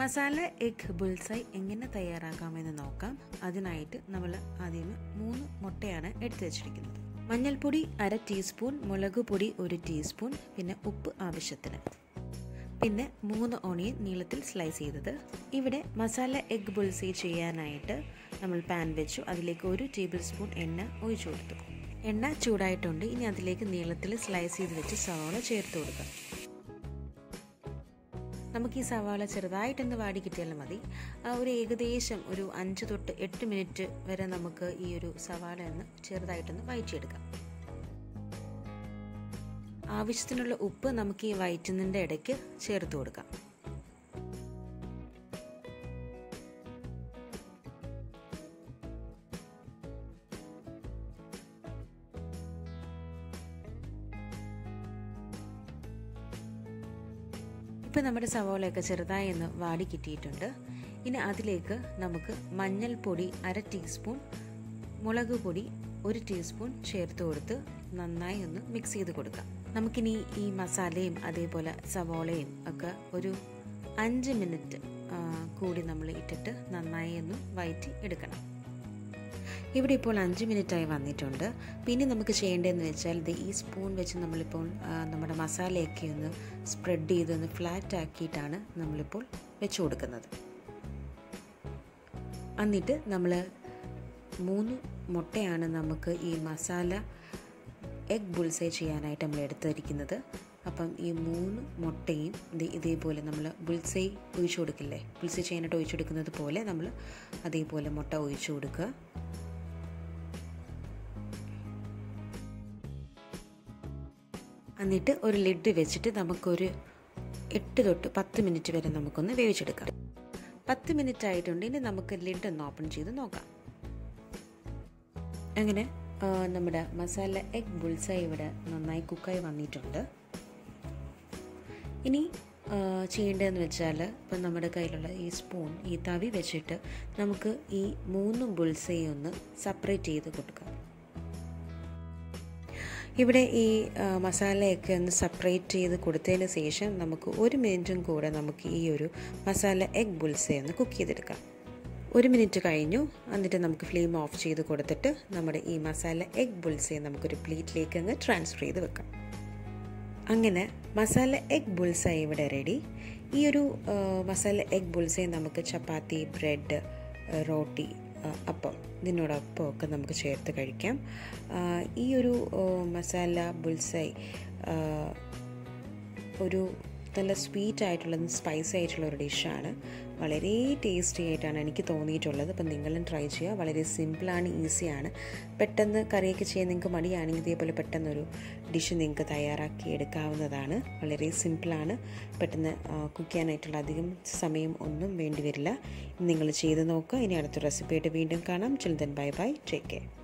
masala egg bull's eye എങ്ങനെ തയ്യാറാക്കാമെന്ന് നോക്കാം അതിനായിട്ട് നമ്മൾ ആദ്യമേ മൂന്ന് മുട്ടയാണ് എടുത്തു വെച്ചിരിക്കുന്നത് മഞ്ഞൾപ്പൊടി അര ടീസ്പൂൺ മുളക് പൊടി ഒരു ടീസ്പൂൺ പിന്നെ ഉപ്പ് ആവശ്യത്തിന് പിന്നെ മൂന്ന് ഓണിയൻ നീളത്തിൽ സ്ലൈസ് ചെയ്തത് ഇവിടെ മസാല എഗ് ബുൾസൈ ചെയ്യാനായിട്ട് നമ്മൾ പാൻ വെച്ചു അതിലേക്ക് ഒരു ടേബിൾ സ്പൂൺ എണ്ണ ഒഴിച്ചു കൊടുത്തു എണ്ണ ചൂടായിട്ടുണ്ട് ഇനി അതിലേക്ക് നീളത്തിൽ സ്ലൈസ് ചെയ്ത് വെച്ച് സവാള ചേർത്ത് കൊടുക്കാം നമുക്ക് ഈ സവാള ചെറുതായിട്ടൊന്ന് വാടി കിട്ടിയാലും മതി ഒരു ഏകദേശം ഒരു അഞ്ച് തൊട്ട് എട്ട് മിനിറ്റ് വരെ നമുക്ക് ഈ ഒരു സവാള ഒന്ന് ചെറുതായിട്ടൊന്ന് വയറ്റിയെടുക്കാം ആവശ്യത്തിനുള്ള ഉപ്പ് നമുക്ക് ഈ വയറ്റുന്നതിൻ്റെ ഇടയ്ക്ക് ചേർത്ത് കൊടുക്കാം ഇപ്പം നമ്മുടെ സവോളയൊക്കെ ചെറുതായി ഒന്ന് വാടി കിട്ടിയിട്ടുണ്ട് ഇനി അതിലേക്ക് നമുക്ക് മഞ്ഞൾപ്പൊടി അര ടീസ്പൂൺ മുളക് പൊടി ഒരു ടീസ്പൂൺ ചേർത്ത് കൊടുത്ത് നന്നായി ഒന്ന് മിക്സ് ചെയ്ത് കൊടുക്കാം നമുക്കിനി ഈ മസാലയും അതേപോലെ സവോളയും ഒക്കെ ഒരു അഞ്ച് മിനിറ്റ് കൂടി നമ്മൾ ഇട്ടിട്ട് നന്നായി ഒന്ന് വയറ്റി എടുക്കണം ഇവിടെ ഇപ്പോൾ അഞ്ച് മിനിറ്റായി വന്നിട്ടുണ്ട് പിന്നെ നമുക്ക് ചെയ്യേണ്ടതെന്ന് വെച്ചാൽ ഇത് ഈ സ്പൂൺ വെച്ച് നമ്മളിപ്പോൾ നമ്മുടെ മസാലയൊക്കെ ഒന്ന് സ്പ്രെഡ് ചെയ്ത് ഒന്ന് ഫ്ലാറ്റ് ആക്കിയിട്ടാണ് നമ്മളിപ്പോൾ വെച്ച് കൊടുക്കുന്നത് എന്നിട്ട് നമ്മൾ മൂന്ന് മുട്ടയാണ് നമുക്ക് ഈ മസാല എഗ് ബുൾസൈ ചെയ്യാനായിട്ട് നമ്മൾ എടുത്തിരിക്കുന്നത് അപ്പം ഈ മൂന്ന് മുട്ടയും ഇത് ഇതേപോലെ നമ്മൾ ബുൾസൈ ഒഴിച്ചു കൊടുക്കില്ലേ ബുൾസൈ ചെയ്യാനായിട്ട് ഒഴിച്ചു കൊടുക്കുന്നത് പോലെ നമ്മൾ അതേപോലെ മുട്ട ഒഴിച്ചു കൊടുക്കുക എന്നിട്ട് ഒരു ലിഡ് വെച്ചിട്ട് നമുക്കൊരു എട്ട് തൊട്ട് പത്ത് മിനിറ്റ് വരെ നമുക്കൊന്ന് വേവിച്ചെടുക്കാം പത്ത് മിനിറ്റ് ആയിട്ടുണ്ട് ഇനി നമുക്ക് ലിഡ് ഒന്ന് ഓപ്പൺ ചെയ്ത് നോക്കാം അങ്ങനെ നമ്മുടെ മസാല എഗ് ബുൾസ ഇവിടെ നന്നായി കുക്കായി വന്നിട്ടുണ്ട് ഇനി ചെയ്യേണ്ടതെന്ന് വെച്ചാൽ ഇപ്പം നമ്മുടെ കയ്യിലുള്ള ഈ സ്പൂൺ ഈ തവി വെച്ചിട്ട് നമുക്ക് ഈ മൂന്ന് ബുൾസയും ഒന്ന് സെപ്പറേറ്റ് ചെയ്ത് കൊടുക്കാം ഇവിടെ ഈ മസാലയൊക്കെ ഒന്ന് സെപ്പറേറ്റ് ചെയ്ത് കൊടുത്തതിന് ശേഷം നമുക്ക് ഒരു മിനിറ്റും കൂടെ നമുക്ക് ഈ ഒരു മസാല എഗ് ബുൾസെ ഒന്ന് കുക്ക് ചെയ്തെടുക്കാം ഒരു മിനിറ്റ് കഴിഞ്ഞു എന്നിട്ട് നമുക്ക് ഫ്ലെയിം ഓഫ് ചെയ്ത് കൊടുത്തിട്ട് നമ്മുടെ ഈ മസാല എഗ് ബുൾസെ നമുക്കൊരു പ്ലേറ്റിലേക്ക് അങ്ങ് ട്രാൻസ്ഫർ ചെയ്ത് വെക്കാം അങ്ങനെ മസാല എഗ് ബുൾസ ഇവിടെ റെഡി ഈ ഒരു മസാല എഗ് ബുൾസെ നമുക്ക് ചപ്പാത്തി ബ്രെഡ് റോട്ടി അപ്പം ഇതിനോടൊപ്പം ഒക്കെ നമുക്ക് ചേർത്ത് കഴിക്കാം ഈ ഒരു മസാല ബുൾസൈ ഒരു നല്ല സ്വീറ്റ് ആയിട്ടുള്ള സ്പൈസി ആയിട്ടുള്ള ഒരു ഡിഷാണ് വളരെ ടേസ്റ്റി ആയിട്ടാണ് എനിക്ക് തോന്നിയിട്ടുള്ളത് അപ്പം നിങ്ങളും ട്രൈ ചെയ്യുക വളരെ സിമ്പിളാണ് ഈസിയാണ് പെട്ടെന്ന് കറിയൊക്കെ ചെയ്യാൻ നിങ്ങൾക്ക് മടിയാണെങ്കിൽ ഇതേപോലെ പെട്ടെന്നൊരു ഡിഷ് നിങ്ങൾക്ക് തയ്യാറാക്കി എടുക്കാവുന്നതാണ് വളരെ സിമ്പിളാണ് പെട്ടെന്ന് കുക്ക് ചെയ്യാനായിട്ടുള്ള അധികം സമയം ഒന്നും വേണ്ടി വരില്ല നിങ്ങൾ ചെയ്ത് നോക്കുക ഇനി അടുത്ത റെസിപ്പിയായിട്ട് വീണ്ടും കാണാം children bye bye take care